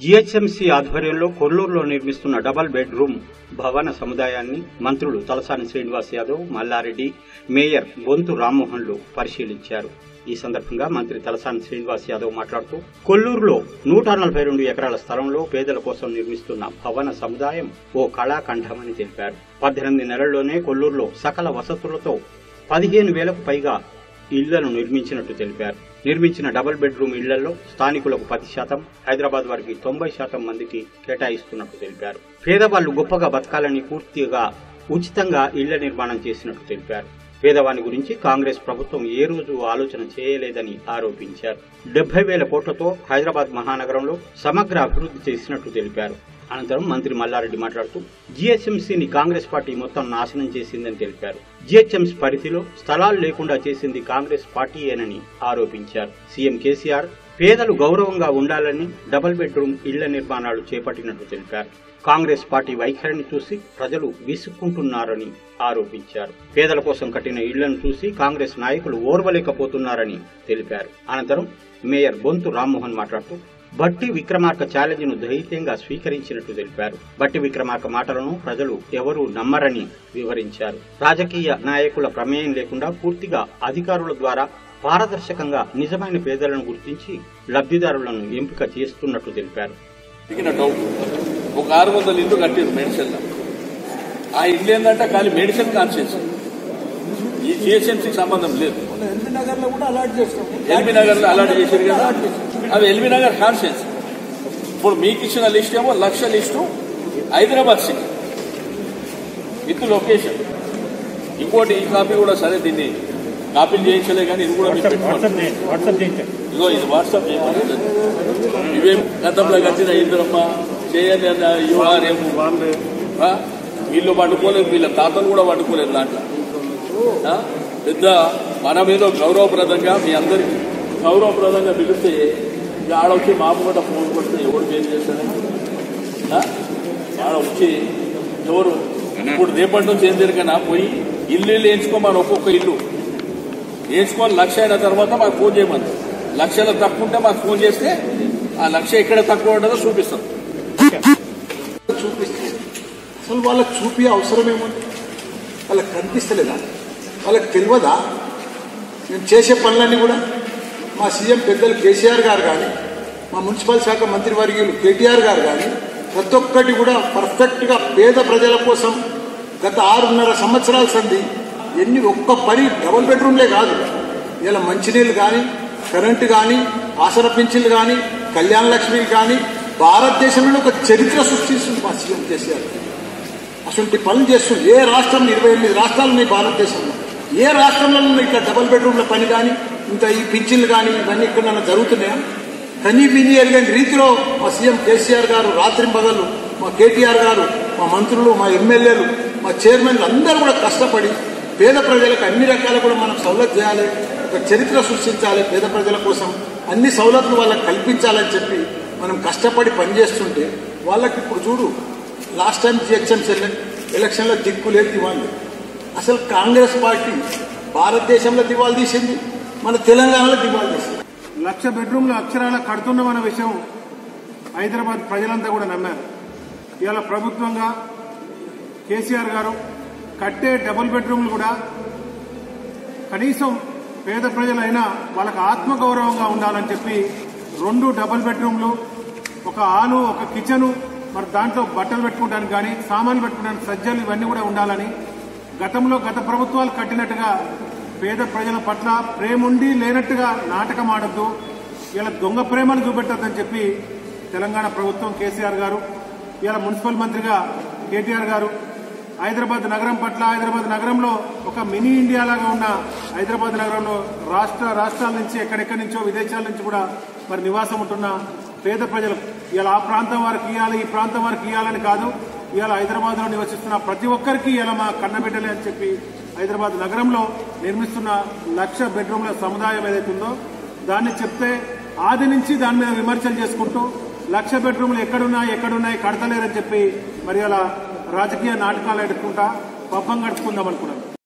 GHMC ఆధ్వర్యంలో కొల్లూరులో నిర్మిస్తున్న double bedroom భవన సముదాయాన్ని మంత్రులు తలసాని శ్రీనివాస్ యాదవ్ మల్లారెడ్డి మేయర్ బొంతు రామ్మోహన్లు పరిశీలించారు ఈ సందర్భంగా మంత్రి తలసాని శ్రీనివాస్ యాదవ్ మాట్లాడుతూ కొల్లూరులో నూట నలభై రెండు ఎకరాల స్థలంలో పేదల కోసం నిర్మిస్తున్న భవన సముదాయం ఓ కళాఖండమని తెలిపారు పద్దెనిమిది నెలల్లోనే కొల్లూరులో సకల వసతులతో పదిహేను వేలకు పైగా ఇళ్లను నిర్మించినట్టు తెలిపారు నిర్మించిన డబుల్ బెడ్రూమ్ ఇళ్లలో స్థానికులకు పది శాతం హైదరాబాద్ వారికి తొంభై శాతం మందికి కేటాయిస్తున్నట్టు తెలిపారు పేదవాళ్లు గొప్పగా బతకాలని పూర్తిగా ఉచితంగా ఇళ్ల నిర్మాణం చేసినట్టు తెలిపారు పేదవాని గురించి కాంగ్రెస్ ప్రభుత్వం ఏ రోజు ఆలోచన చేయలేదని ఆరోపించారు డెబ్బై వేల కోట్లతో హైదరాబాద్ మహానగరంలో సమగ్ర అభివృద్ధి చేసినట్టు తెలిపారు అనంతరం మంత్రి మల్లారెడ్డి మాట్లాడుతూ జీహెచ్ఎంసీని కాంగ్రెస్ పార్టీ మొత్తం నాశనం చేసిందని తెలిపారు జీహెచ్ఎంసీ పరిధిలో స్థలాలు లేకుండా చేసింది కాంగ్రెస్ పార్టీయేనని ఆరోపించారు సీఎం కేసీఆర్ పేదలు గౌరవంగా ఉండాలని డబుల్ బెడ్రూమ్ ఇళ్ల నిర్మాణాలు చేపట్టినట్టు తెలిపారు కాంగ్రెస్ పార్టీ వైఖరిని చూసి ప్రజలు విసుక్కుంటున్నారని ఆరోపించారు పేదల కోసం కట్టిన ఇళ్లను చూసి కాంగ్రెస్ నాయకులు ఓర్వలేకపోతున్నారని తెలిపారు అనంతరం మేయర్ బొంతు రామ్మోహన్ మాట్లాడుతూ బట్టి విక్రమార్క ఛాలెంజ్ ను ధైర్యంగా స్వీకరించినట్టు తెలిపారు బట్టి విక్రమార్క మాటలను ప్రజలు ఎవరూ నమ్మరని వివరించారు రాజకీయ నాయకుల ప్రమేయం లేకుండా పూర్తిగా అధికారుల ద్వారా పారదర్శకంగా నిజమైన పేదలను గుర్తించి లబ్ధిదారులను ఎంపిక చేస్తున్నట్టు తెలిపారు దిగిన డౌట్ ఒక ఆరు వందల ఇల్లు కట్టింది మెడిసిన్ ఆ ఇల్లు ఏంటంటే ఖాళీ మెడిసిన్ కాన్షియన్స్ ఈ జిహెచ్ఎంసీకి సంబంధం లేదు ఎల్బీ నగర్ లో కూడా అలాట్ చేస్తాం ఎల్బీ నగర్ లో అలాట్ చేశారు కదా అవి ఎల్బీ నగర్ కాన్షియన్స్ ఇప్పుడు మీకు ఇచ్చిన లిస్ట్ ఏమో lakh list Hyderabad city with location ఇంకోటి ఈ కాపీ కూడా సరే దీన్ని కాపీలు చేయించలే కానీ ఇది కూడా మీరు పెట్టుకోండి ఇగో ఇది వాట్సాప్ చేయమని ఇవేం గతంలో కట్టిన ఇంద్రమ్మ చేయని యువరేము వీళ్ళు పట్టుకోలేదు వీళ్ళ తాతలు కూడా పట్టుకోలేదు దాంట్లో ఆ? పెద్ద మన మీద గౌరవప్రదంగా మీ అందరికి గౌరవప్రదంగా పిలిస్తే ఇక ఆడ వచ్చి మాపు కూడా ఫోన్ కొడితే ఎవరు ఏం చేస్తాడు ఆ? ఆడ వచ్చి ఎవరు ఇప్పుడు రేపటి నుంచి ఏం జరిగినా పోయి ఇల్లు ఇల్లు వేయించుకోమని ఒక్కొక్క ఇల్లు వేసుకొని లక్ష అయిన తర్వాత మాకు ఫోన్ చేయమని లక్షల తక్కువ ఉంటే మాకు ఫోన్ చేస్తే ఆ లక్ష ఎక్కడ తక్కువ ఉంటుందో చూపిస్తాం చూపిస్తే అసలు వాళ్ళకి చూపి అవసరం ఏముంది వాళ్ళకి కనిపిస్తలేదా వాళ్ళకి తెలియదా మేము చేసే పనులన్నీ కూడా మా సీఎం పెద్దలు కేసీఆర్ గారు కానీ మా మున్సిపల్ శాఖ మంత్రి వర్గీయులు కేటీఆర్ గారు కానీ ప్రతి ఒక్కటి కూడా పర్ఫెక్ట్గా పేద ప్రజల కోసం గత ఆరున్నర సంవత్సరాల సంధి ఎన్ని ఒక్క పని డబుల్ బెడ్రూమ్లే కాదు ఇలా మంచినీళ్ళు కానీ కరెంటు కానీ ఆసన పింఛన్లు కానీ కళ్యాణ లక్ష్మిలు కానీ భారతదేశంలో ఒక చరిత్ర సృష్టిస్తుంది మా సీఎం కేసీఆర్ అటువంటి పనులు చేస్తుంది ఏ రాష్ట్రం ఇరవై ఎనిమిది రాష్ట్రాలు ఉన్నాయి భారతదేశంలో ఏ రాష్ట్రంలో ఇట్లా డబుల్ బెడ్రూమ్ల పని కానీ ఇంత ఈ పింఛన్లు కానీ ఇవన్నీ ఇక్కడ జరుగుతున్నాయా కనీ విని ఎరగని రీతిలో మా సీఎం కేసీఆర్ గారు రాత్రి పగలు మా కేటీఆర్ గారు మా మంత్రులు మా ఎమ్మెల్యేలు మా చైర్మన్లు అందరూ కూడా కష్టపడి పేద ప్రజలకు అన్ని రకాల కూడా మనం సౌలభ్యం చేయాలి ఒక చరిత్ర సృష్టించాలి పేద ప్రజల కోసం అన్ని సౌలభ్యాలు వాళ్ళకి కల్పించాలని చెప్పి మనం కష్టపడి పనిచేస్తుంటే వాళ్ళకి ఇప్పుడు చూడు లాస్ట్ టైం జిహెచ్ఎంసీ ఎలక్షన్లో దిక్కు లేదు దివాళ్ళు అసలు కాంగ్రెస్ పార్టీ భారతదేశంలో దివాలు తీసింది మన తెలంగాణలో దివాలు తీసింది లక్ష బెడ్రూమ్లు అక్షరాల కడుతున్నామన్న విషయం హైదరాబాద్ ప్రజలంతా కూడా నమ్మారు ఇవాళ ప్రభుత్వంగా కేసీఆర్ గారు కట్టే డబుల్ బెడ్రూమ్లు కూడా కనీసం పేద ప్రజలైనా వాళ్ళకి ఆత్మగౌరవంగా ఉండాలని చెప్పి రెండు డబుల్ బెడ్రూమ్లు ఒక హాలు ఒక కిచెను మరి దాంట్లో బట్టలు పెట్టుకోవడానికి కానీ సామాన్లు పెట్టుకోవడానికి సజ్జలు ఇవన్నీ కూడా ఉండాలని గతంలో గత ప్రభుత్వాలు కట్టినట్టుగా పేద ప్రజల పట్ల ప్రేముండి లేనట్టుగా నాటకం ఆడద్దు ఇలా దొంగ ప్రేమను చూపెట్టద్దని చెప్పి తెలంగాణ ప్రభుత్వం కేసీఆర్ గారు ఇలా మున్సిపల్ మంత్రిగా కేటీఆర్ గారు హైదరాబాద్ నగరం పట్ల హైదరాబాద్ నగరంలో ఒక మినీ ఇండియా లాగా ఉన్న హైదరాబాద్ నగరంలో రాష్ట్ర రాష్ట్రాల నుంచి ఎక్కడెక్కడి నుంచో విదేశాల నుంచి కూడా మరి నివాసం ఉంటున్న పేద ప్రజలు ఇలా ఆ ప్రాంతం వారికి ఇవ్వాలి ఈ ప్రాంతం వారికి ఇవ్వాలని కాదు ఇవాళ హైదరాబాద్ లో నివసిస్తున్న ప్రతి ఒక్కరికి ఇలా మా కన్నబిడ్డలే అని చెప్పి హైదరాబాద్ నగరంలో నిర్మిస్తున్న లక్ష బెడ్రూమ్ల సముదాయం ఏదైతే ఉందో దాన్ని చెప్తే ఆది నుంచి దాని మీద విమర్శలు చేసుకుంటూ లక్ష బెడ్రూమ్లు ఎక్కడున్నాయి ఎక్కడున్నాయి కడతలేరని చెప్పి మరి అలా రాజకీయ నాటకాలు ఎడుకుంటా పబ్బం గడుపుకుందాం అనుకున్నాను